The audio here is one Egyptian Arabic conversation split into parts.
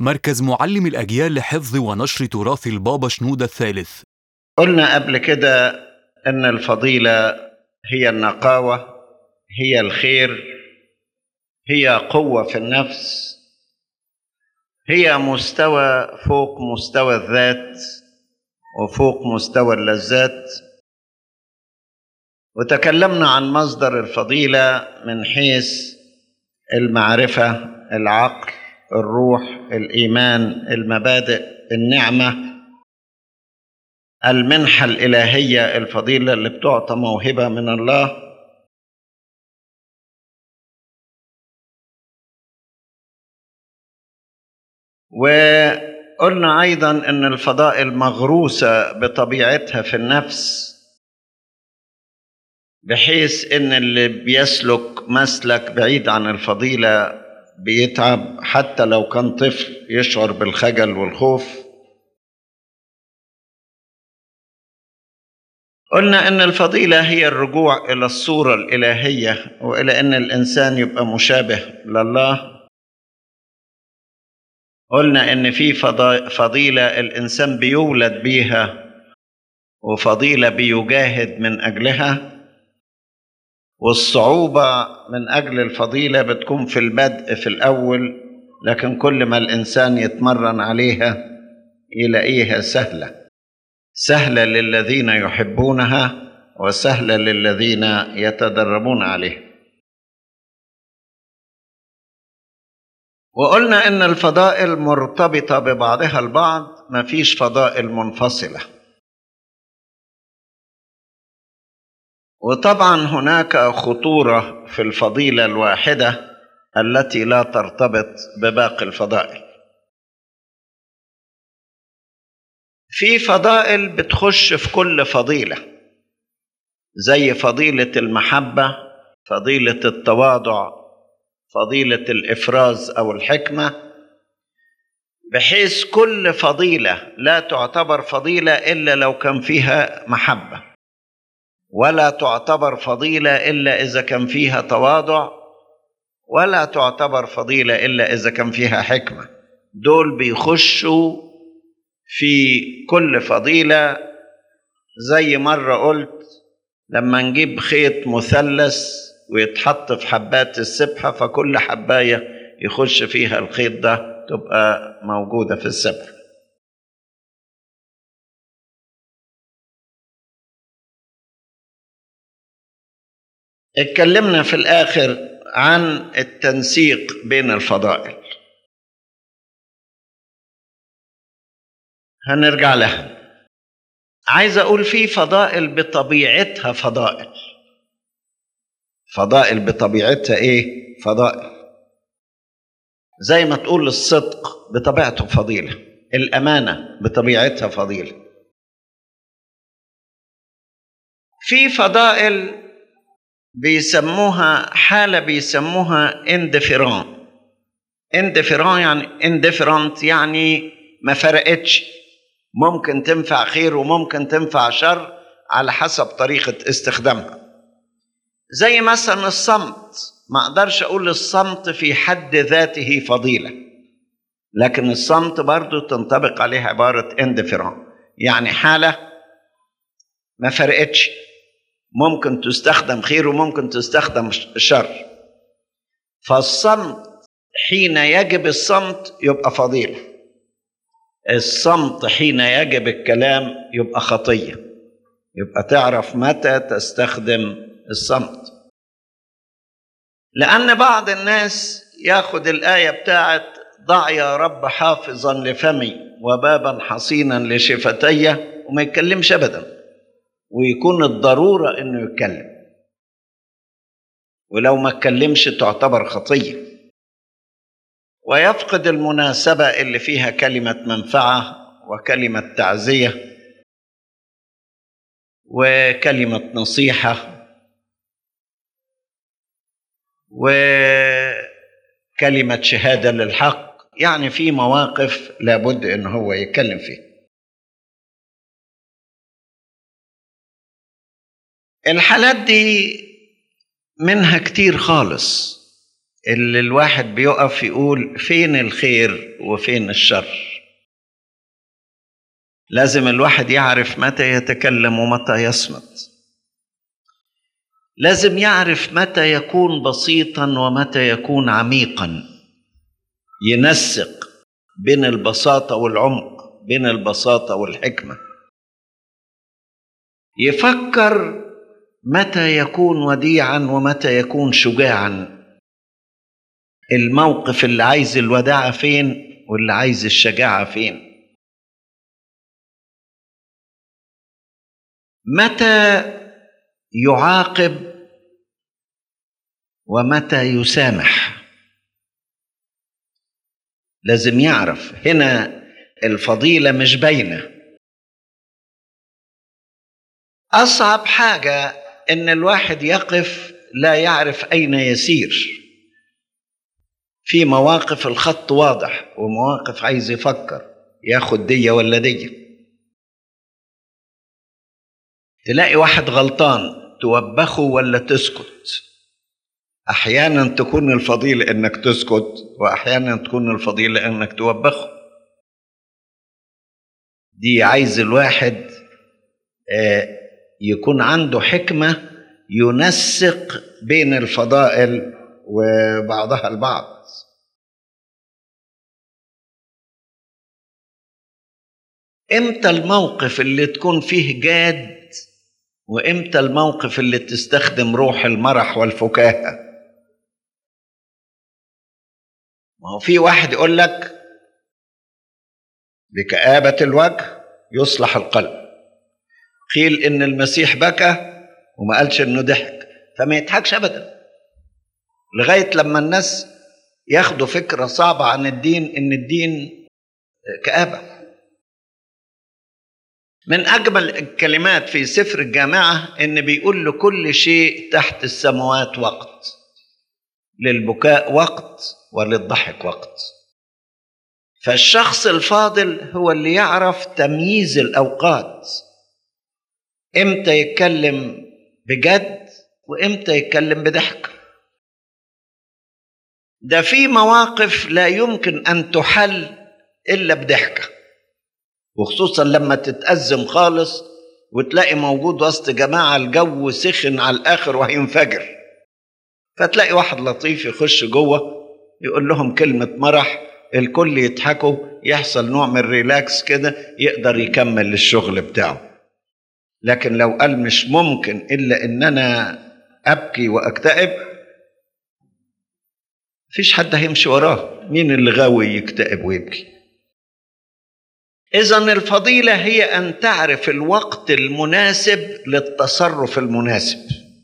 مركز معلم الأجيال لحفظ ونشر تراث البابا شنودة الثالث قلنا قبل كده ان الفضيله هي النقاوه هي الخير هي قوه في النفس هي مستوى فوق مستوى الذات وفوق مستوى اللذات وتكلمنا عن مصدر الفضيله من حيث المعرفه العقل الروح الايمان المبادئ النعمه المنحه الالهيه الفضيله اللي بتعطى موهبه من الله وقلنا ايضا ان الفضائل مغروسه بطبيعتها في النفس بحيث ان اللي بيسلك مسلك بعيد عن الفضيله بيتعب حتى لو كان طفل يشعر بالخجل والخوف قلنا ان الفضيله هي الرجوع الى الصوره الالهيه والى ان الانسان يبقى مشابه لله قلنا ان في فضيله الانسان بيولد بيها وفضيله بيجاهد من اجلها والصعوبه من اجل الفضيله بتكون في البدء في الاول لكن كل ما الانسان يتمرن عليها يلاقيها سهله سهله للذين يحبونها وسهله للذين يتدربون عليها وقلنا ان الفضائل مرتبطه ببعضها البعض ما فيش فضائل منفصله وطبعا هناك خطوره في الفضيله الواحده التي لا ترتبط بباقي الفضائل في فضائل بتخش في كل فضيله زي فضيله المحبه فضيله التواضع فضيله الافراز او الحكمه بحيث كل فضيله لا تعتبر فضيله الا لو كان فيها محبه ولا تعتبر فضيله الا اذا كان فيها تواضع ولا تعتبر فضيله الا اذا كان فيها حكمه دول بيخشوا في كل فضيله زي مره قلت لما نجيب خيط مثلث ويتحط في حبات السبحه فكل حبايه يخش فيها الخيط ده تبقى موجوده في السبحه اتكلمنا في الاخر عن التنسيق بين الفضائل هنرجع لها عايز اقول في فضائل بطبيعتها فضائل فضائل بطبيعتها ايه فضائل زي ما تقول الصدق بطبيعته فضيله الامانه بطبيعتها فضيله في فضائل بيسموها حاله بيسموها اندفيران اندفيران يعني اندفيرنت يعني ما فرقتش ممكن تنفع خير وممكن تنفع شر على حسب طريقه استخدامها زي مثلا الصمت ما اقدرش اقول الصمت في حد ذاته فضيله لكن الصمت برضو تنطبق عليه عباره اندفيران يعني حاله ما فرقتش ممكن تستخدم خير وممكن تستخدم شر فالصمت حين يجب الصمت يبقى فضيله الصمت حين يجب الكلام يبقى خطيه يبقى تعرف متى تستخدم الصمت لأن بعض الناس ياخد الآية بتاعت ضع يا رب حافظا لفمي وبابا حصينا لشفتي وما يتكلمش أبدا ويكون الضرورة إنه يتكلم ولو ما اتكلمش تعتبر خطية ويفقد المناسبة اللي فيها كلمة منفعة وكلمة تعزية وكلمة نصيحة وكلمة شهادة للحق يعني في مواقف لابد ان هو يتكلم فيها الحالات دي منها كتير خالص اللي الواحد بيقف يقول فين الخير وفين الشر لازم الواحد يعرف متى يتكلم ومتى يصمت لازم يعرف متى يكون بسيطا ومتى يكون عميقا ينسق بين البساطه والعمق بين البساطه والحكمه يفكر متى يكون وديعا ومتى يكون شجاعا الموقف اللي عايز الوداعه فين واللي عايز الشجاعه فين متى يعاقب ومتى يسامح لازم يعرف هنا الفضيله مش باينه اصعب حاجه ان الواحد يقف لا يعرف اين يسير في مواقف الخط واضح ومواقف عايز يفكر ياخد دية ولا دية تلاقي واحد غلطان توبخه ولا تسكت احيانا تكون الفضيلة انك تسكت واحيانا تكون الفضيلة انك توبخه دي عايز الواحد يكون عنده حكمة ينسق بين الفضائل وبعضها البعض امتى الموقف اللي تكون فيه جاد وامتى الموقف اللي تستخدم روح المرح والفكاهه ما هو في واحد يقول لك بكآبة الوجه يصلح القلب قيل ان المسيح بكى وما قالش انه ضحك فما يضحكش ابدا لغايه لما الناس ياخدوا فكره صعبه عن الدين ان الدين كآبه من اجمل الكلمات في سفر الجامعه ان بيقول لكل شيء تحت السماوات وقت للبكاء وقت وللضحك وقت فالشخص الفاضل هو اللي يعرف تمييز الاوقات امتى يتكلم بجد وامتى يتكلم بضحك ده في مواقف لا يمكن ان تحل الا بضحكه وخصوصا لما تتأزم خالص وتلاقي موجود وسط جماعة الجو سخن على الآخر وهينفجر فتلاقي واحد لطيف يخش جوه يقول لهم كلمة مرح الكل يضحكوا يحصل نوع من الريلاكس كده يقدر يكمل الشغل بتاعه لكن لو قال مش ممكن إلا إن أنا أبكي وأكتئب مفيش حد هيمشي وراه مين اللي غاوي يكتئب ويبكي إذا الفضيلة هي أن تعرف الوقت المناسب للتصرف المناسب.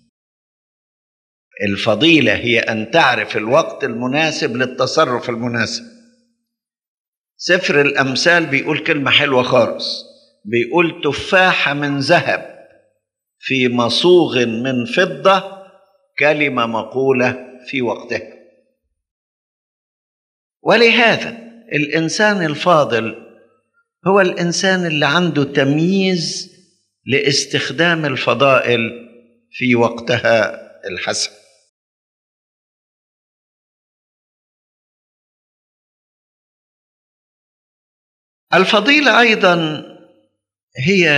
الفضيلة هي أن تعرف الوقت المناسب للتصرف المناسب. سفر الأمثال بيقول كلمة حلوة خالص. بيقول تفاحة من ذهب في مصوغ من فضة كلمة مقولة في وقتها. ولهذا الإنسان الفاضل هو الانسان اللي عنده تمييز لاستخدام الفضائل في وقتها الحسن الفضيله ايضا هي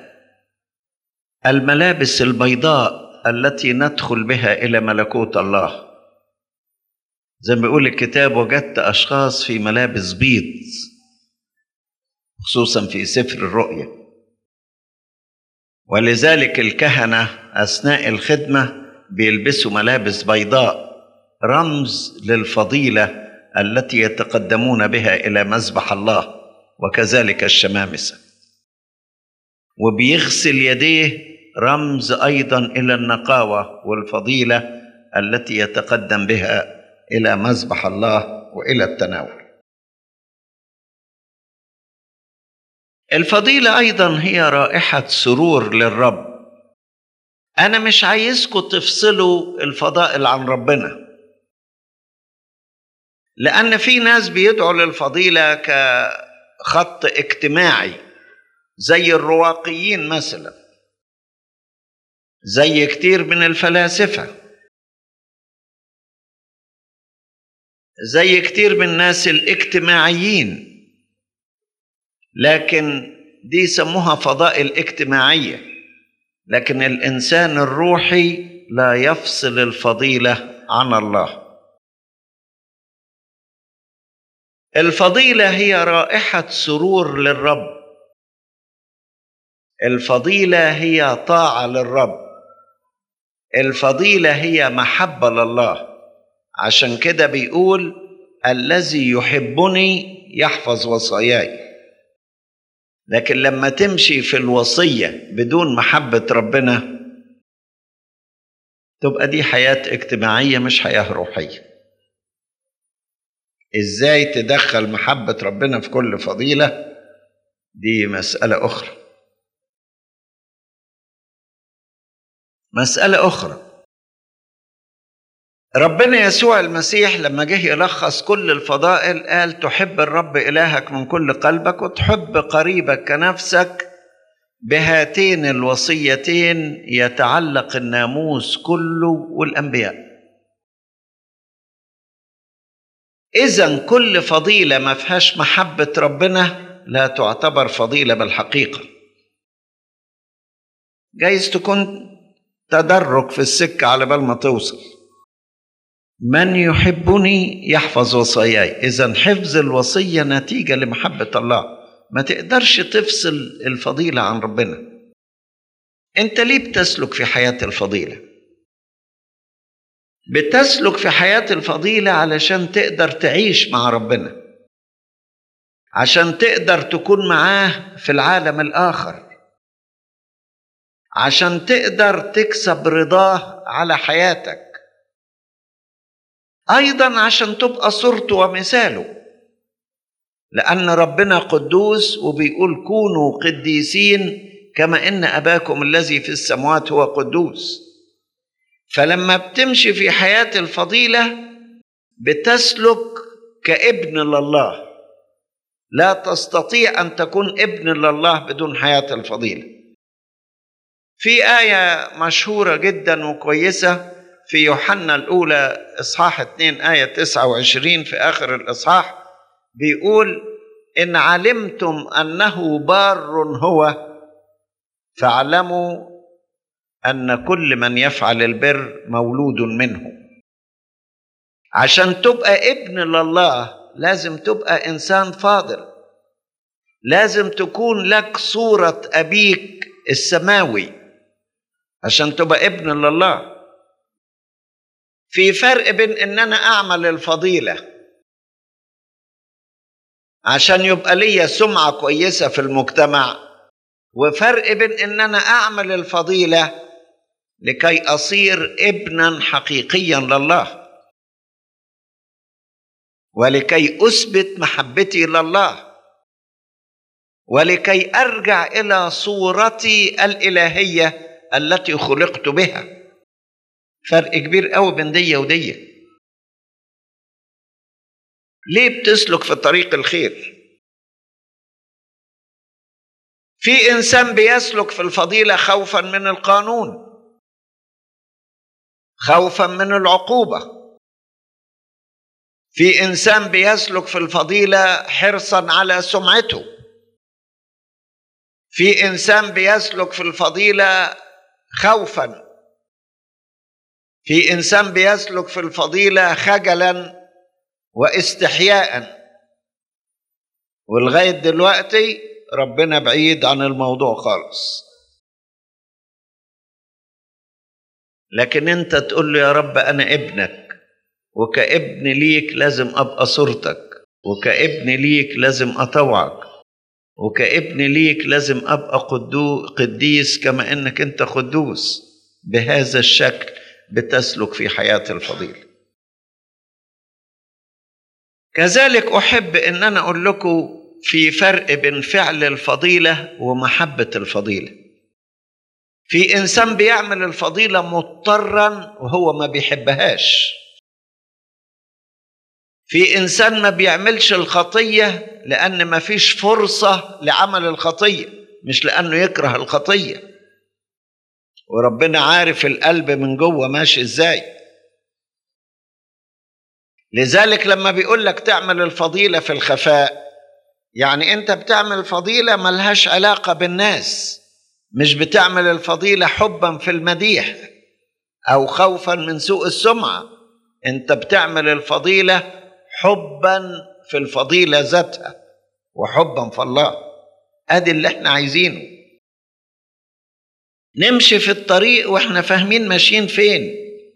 الملابس البيضاء التي ندخل بها الى ملكوت الله زي ما بيقول الكتاب وجدت اشخاص في ملابس بيض خصوصا في سفر الرؤيا ولذلك الكهنه اثناء الخدمه بيلبسوا ملابس بيضاء رمز للفضيله التي يتقدمون بها الى مذبح الله وكذلك الشمامسه وبيغسل يديه رمز ايضا الى النقاوه والفضيله التي يتقدم بها الى مذبح الله والى التناول الفضيلة أيضا هي رائحة سرور للرب أنا مش عايزكم تفصلوا الفضائل عن ربنا لأن في ناس بيدعوا للفضيلة كخط اجتماعي زي الرواقيين مثلا زي كتير من الفلاسفة زي كتير من الناس الاجتماعيين لكن دي يسموها فضائل اجتماعيه لكن الانسان الروحي لا يفصل الفضيله عن الله الفضيله هي رائحه سرور للرب الفضيله هي طاعه للرب الفضيله هي محبه لله عشان كده بيقول الذي يحبني يحفظ وصاياي لكن لما تمشي في الوصيه بدون محبه ربنا تبقى دي حياه اجتماعيه مش حياه روحيه ازاي تدخل محبه ربنا في كل فضيله دي مساله اخرى مساله اخرى ربنا يسوع المسيح لما جه يلخص كل الفضائل قال تحب الرب إلهك من كل قلبك وتحب قريبك كنفسك بهاتين الوصيتين يتعلق الناموس كله والأنبياء إذا كل فضيلة ما فيهاش محبة ربنا لا تعتبر فضيلة بالحقيقة جايز تكون تدرج في السكة على بال ما توصل من يحبني يحفظ وصاياي اذا حفظ الوصيه نتيجه لمحبه الله ما تقدرش تفصل الفضيله عن ربنا انت ليه بتسلك في حياه الفضيله بتسلك في حياه الفضيله علشان تقدر تعيش مع ربنا عشان تقدر تكون معاه في العالم الاخر عشان تقدر تكسب رضاه على حياتك ايضا عشان تبقى صورته ومثاله لان ربنا قدوس وبيقول كونوا قديسين كما ان اباكم الذي في السماوات هو قدوس فلما بتمشي في حياه الفضيله بتسلك كابن لله لا تستطيع ان تكون ابن لله بدون حياه الفضيله في ايه مشهوره جدا وكويسه في يوحنا الأولى إصحاح 2 آية 29 في آخر الإصحاح بيقول إن علمتم أنه بار هو فاعلموا أن كل من يفعل البر مولود منه عشان تبقى ابن لله لازم تبقى إنسان فاضل لازم تكون لك صورة أبيك السماوي عشان تبقى ابن لله في فرق بين ان انا اعمل الفضيله عشان يبقى ليا سمعه كويسه في المجتمع وفرق بين ان انا اعمل الفضيله لكي اصير ابنا حقيقيا لله ولكي اثبت محبتي لله ولكي ارجع الى صورتي الالهيه التي خلقت بها فرق كبير قوي بين دي ودي ليه بتسلك في طريق الخير في انسان بيسلك في الفضيله خوفا من القانون خوفا من العقوبه في انسان بيسلك في الفضيله حرصا على سمعته في انسان بيسلك في الفضيله خوفا في انسان بيسلك في الفضيله خجلا واستحياء ولغايه دلوقتي ربنا بعيد عن الموضوع خالص لكن انت تقول له يا رب انا ابنك وكابن ليك لازم ابقى صورتك وكابن ليك لازم اطوعك وكابن ليك لازم ابقى قدو قديس كما انك انت قدوس بهذا الشكل بتسلك في حياه الفضيله كذلك احب ان انا اقول لكم في فرق بين فعل الفضيله ومحبه الفضيله في انسان بيعمل الفضيله مضطرا وهو ما بيحبهاش في انسان ما بيعملش الخطيه لان ما فيش فرصه لعمل الخطيه مش لانه يكره الخطيه وربنا عارف القلب من جوه ماشي ازاي لذلك لما بيقول لك تعمل الفضيلة في الخفاء يعني انت بتعمل فضيلة ملهاش علاقة بالناس مش بتعمل الفضيلة حبا في المديح او خوفا من سوء السمعة انت بتعمل الفضيلة حبا في الفضيلة ذاتها وحبا في الله ادي اللي احنا عايزينه نمشي في الطريق واحنا فاهمين ماشيين فين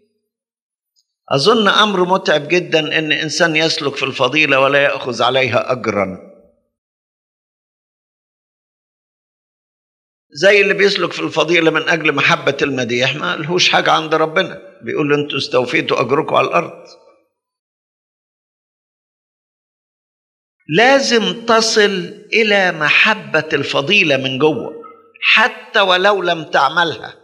اظن امر متعب جدا ان انسان يسلك في الفضيله ولا ياخذ عليها اجرا زي اللي بيسلك في الفضيله من اجل محبه المديح ما لهوش حاجه عند ربنا بيقول له انتوا استوفيتوا اجركم على الارض لازم تصل الى محبه الفضيله من جوه حتى ولو لم تعملها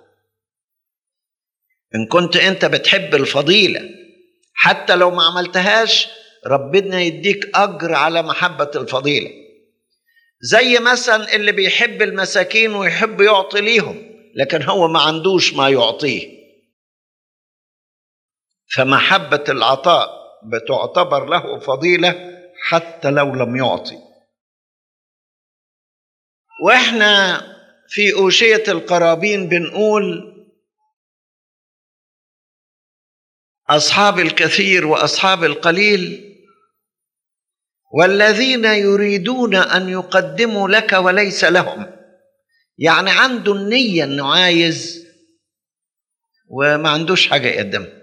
ان كنت انت بتحب الفضيله حتى لو ما عملتهاش ربنا يديك اجر على محبه الفضيله زي مثلا اللي بيحب المساكين ويحب يعطي ليهم لكن هو ما عندوش ما يعطيه فمحبه العطاء بتعتبر له فضيله حتى لو لم يعطي واحنا في اوشيه القرابين بنقول اصحاب الكثير واصحاب القليل والذين يريدون ان يقدموا لك وليس لهم يعني عنده النيه انه عايز وما عندوش حاجه يقدمها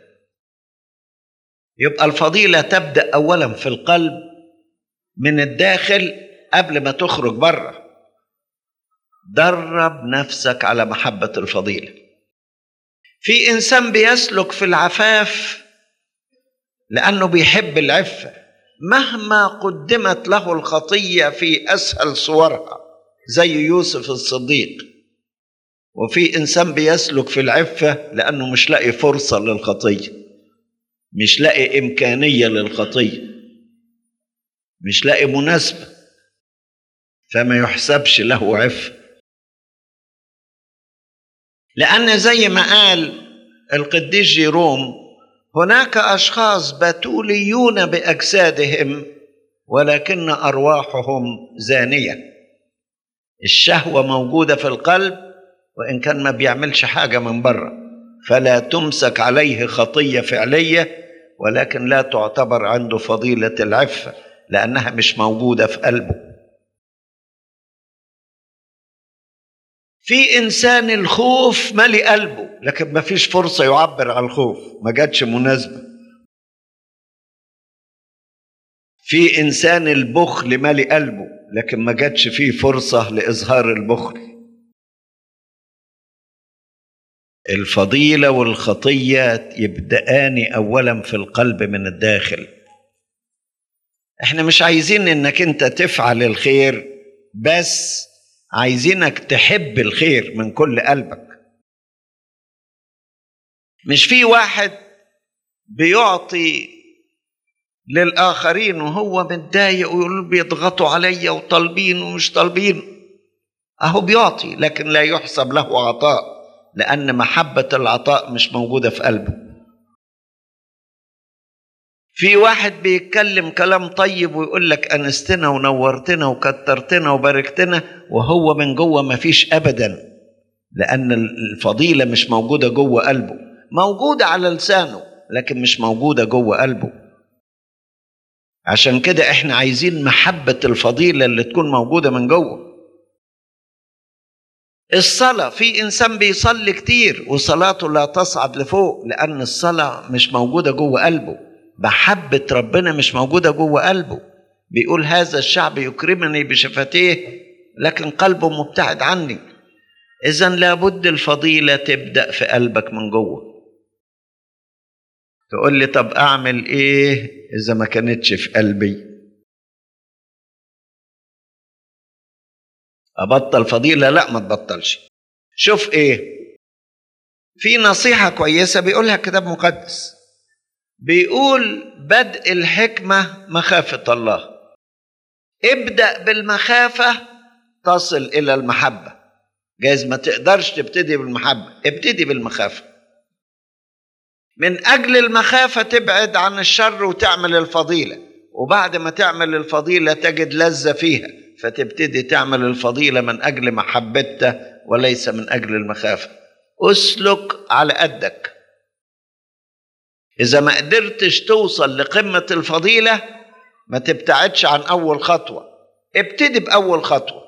يبقى الفضيله تبدا اولا في القلب من الداخل قبل ما تخرج بره درب نفسك على محبه الفضيله في انسان بيسلك في العفاف لانه بيحب العفه مهما قدمت له الخطيه في اسهل صورها زي يوسف الصديق وفي انسان بيسلك في العفه لانه مش لاقي فرصه للخطيه مش لاقي امكانيه للخطيه مش لاقي مناسبه فما يحسبش له عفه لأن زي ما قال القديس جيروم هناك أشخاص بتوليون بأجسادهم ولكن أرواحهم زانية الشهوة موجودة في القلب وإن كان ما بيعملش حاجة من بره فلا تمسك عليه خطية فعلية ولكن لا تعتبر عنده فضيلة العفة لأنها مش موجودة في قلبه في انسان الخوف ملي قلبه لكن ما فيش فرصه يعبر عن الخوف ما جاتش مناسبه في انسان البخل ملي قلبه لكن ما جاتش فيه فرصه لاظهار البخل الفضيله والخطيه يبدأان اولا في القلب من الداخل احنا مش عايزين انك انت تفعل الخير بس عايزينك تحب الخير من كل قلبك مش في واحد بيعطي للآخرين وهو متضايق ويقول بيضغطوا عليا وطالبين ومش طالبين أهو بيعطي لكن لا يحسب له عطاء لأن محبة العطاء مش موجودة في قلبه في واحد بيتكلم كلام طيب ويقول لك انستنا ونورتنا وكترتنا وباركتنا وهو من جوه ما فيش ابدا لان الفضيله مش موجوده جوه قلبه موجوده على لسانه لكن مش موجوده جوه قلبه عشان كده احنا عايزين محبه الفضيله اللي تكون موجوده من جوه الصلاة في إنسان بيصلي كتير وصلاته لا تصعد لفوق لأن الصلاة مش موجودة جوه قلبه محبة ربنا مش موجودة جوه قلبه بيقول هذا الشعب يكرمني بشفتيه لكن قلبه مبتعد عني إذا لابد الفضيلة تبدأ في قلبك من جوه تقول لي طب أعمل إيه إذا ما كانتش في قلبي أبطل فضيلة لا ما تبطلش شوف إيه في نصيحة كويسة بيقولها كتاب مقدس بيقول بدء الحكمة مخافة الله ابدأ بالمخافة تصل إلى المحبة جايز ما تقدرش تبتدي بالمحبة ابتدي بالمخافة من أجل المخافة تبعد عن الشر وتعمل الفضيلة وبعد ما تعمل الفضيلة تجد لذة فيها فتبتدي تعمل الفضيلة من أجل محبته وليس من أجل المخافة أسلك على قدك إذا ما قدرتش توصل لقمة الفضيلة ما تبتعدش عن أول خطوة ابتدي بأول خطوة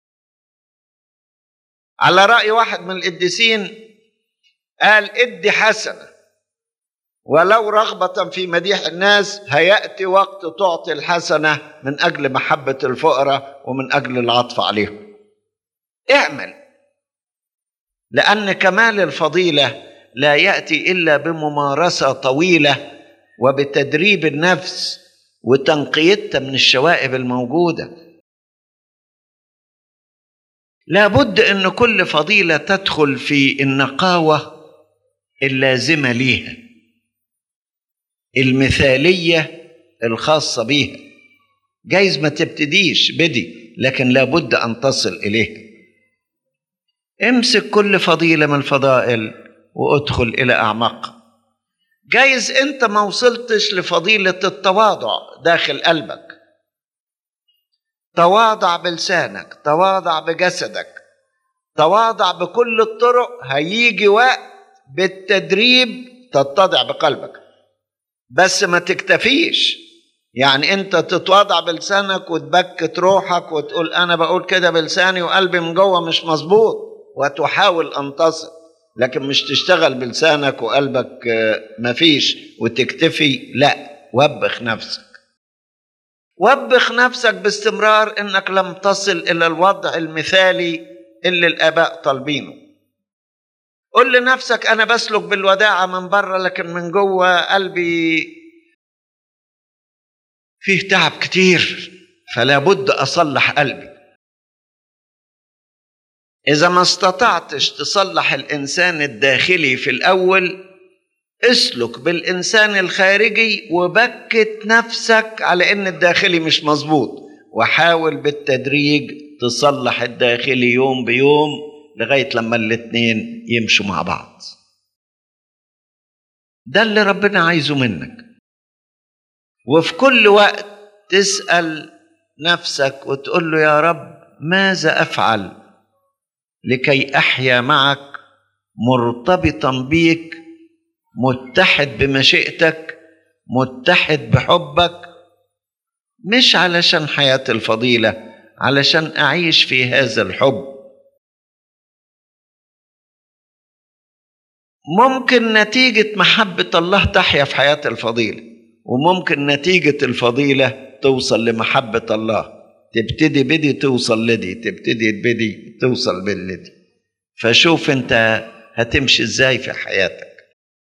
على رأي واحد من القديسين قال ادي حسنة ولو رغبة في مديح الناس هيأتي وقت تعطي الحسنة من أجل محبة الفقراء ومن أجل العطف عليهم اعمل لأن كمال الفضيلة لا يأتي إلا بممارسة طويلة وبتدريب النفس وتنقيتها من الشوائب الموجوده لابد ان كل فضيله تدخل في النقاوه اللازمه ليها المثاليه الخاصه بيها جايز ما تبتديش بدي لكن لابد ان تصل اليها امسك كل فضيله من الفضائل وادخل الى اعماقها جايز انت ما وصلتش لفضيله التواضع داخل قلبك تواضع بلسانك تواضع بجسدك تواضع بكل الطرق هيجي وقت بالتدريب تتضع بقلبك بس ما تكتفيش يعني انت تتواضع بلسانك وتبكت روحك وتقول انا بقول كده بلساني وقلبي من جوه مش مظبوط وتحاول ان تصل لكن مش تشتغل بلسانك وقلبك مفيش وتكتفي لا وبخ نفسك وبخ نفسك باستمرار انك لم تصل الى الوضع المثالي اللي الاباء طالبينه قل لنفسك انا بسلك بالوداعه من بره لكن من جوه قلبي فيه تعب كتير فلا بد اصلح قلبي اذا ما استطعتش تصلح الانسان الداخلي في الاول اسلك بالانسان الخارجي وبكت نفسك على ان الداخلي مش مظبوط وحاول بالتدريج تصلح الداخلي يوم بيوم لغايه لما الاتنين يمشوا مع بعض ده اللي ربنا عايزه منك وفي كل وقت تسال نفسك وتقول له يا رب ماذا افعل لكي احيا معك مرتبطا بيك متحد بمشيئتك متحد بحبك مش علشان حياة الفضيلة علشان أعيش في هذا الحب ممكن نتيجة محبة الله تحيا في حياة الفضيلة وممكن نتيجة الفضيلة توصل لمحبة الله تبتدي بدي توصل لدي تبتدي بدي توصل باللدي فشوف انت هتمشي ازاي في حياتك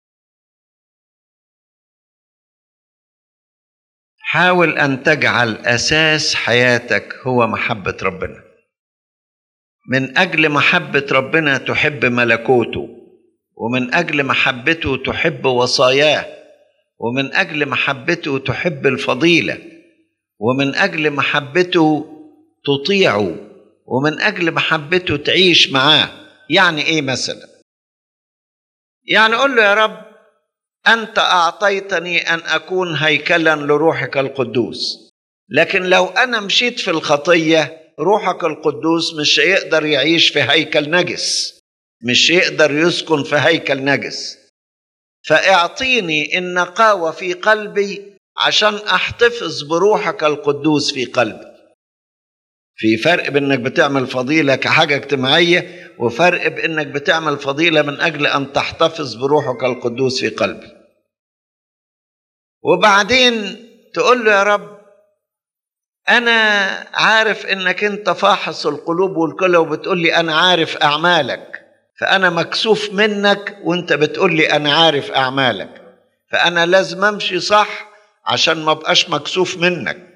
حاول ان تجعل اساس حياتك هو محبه ربنا من اجل محبه ربنا تحب ملكوته ومن اجل محبته تحب وصاياه ومن اجل محبته تحب الفضيله ومن اجل محبته تطيعه ومن اجل محبته تعيش معاه يعني ايه مثلا يعني قول له يا رب انت اعطيتني ان اكون هيكلا لروحك القدوس لكن لو انا مشيت في الخطيه روحك القدوس مش هيقدر يعيش في هيكل نجس مش يقدر يسكن في هيكل نجس فاعطيني النقاوه في قلبي عشان احتفظ بروحك القدوس في قلبي في فرق بانك بتعمل فضيله كحاجه اجتماعيه وفرق بانك بتعمل فضيله من اجل ان تحتفظ بروحك القدوس في قلبي وبعدين تقول له يا رب انا عارف انك انت فاحص القلوب والكلى وبتقول لي انا عارف اعمالك فانا مكسوف منك وانت بتقول لي انا عارف اعمالك فانا لازم امشي صح عشان ما ابقاش مكسوف منك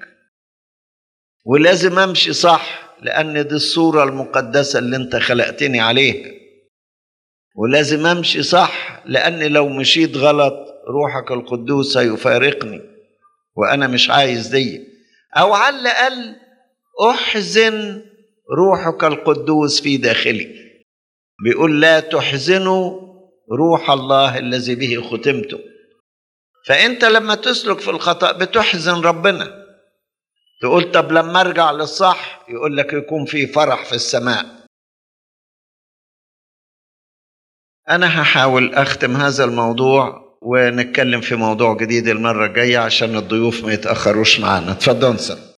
ولازم امشي صح لان دي الصوره المقدسه اللي انت خلقتني عليها ولازم امشي صح لان لو مشيت غلط روحك القدوس هيفارقني وانا مش عايز دي او على الاقل احزن روحك القدوس في داخلي بيقول لا تحزنوا روح الله الذي به ختمته فانت لما تسلك في الخطا بتحزن ربنا تقول طب لما ارجع للصح يقول لك يكون في فرح في السماء انا هحاول اختم هذا الموضوع ونتكلم في موضوع جديد المره الجايه عشان الضيوف ما يتاخروش معانا اتفضل سلام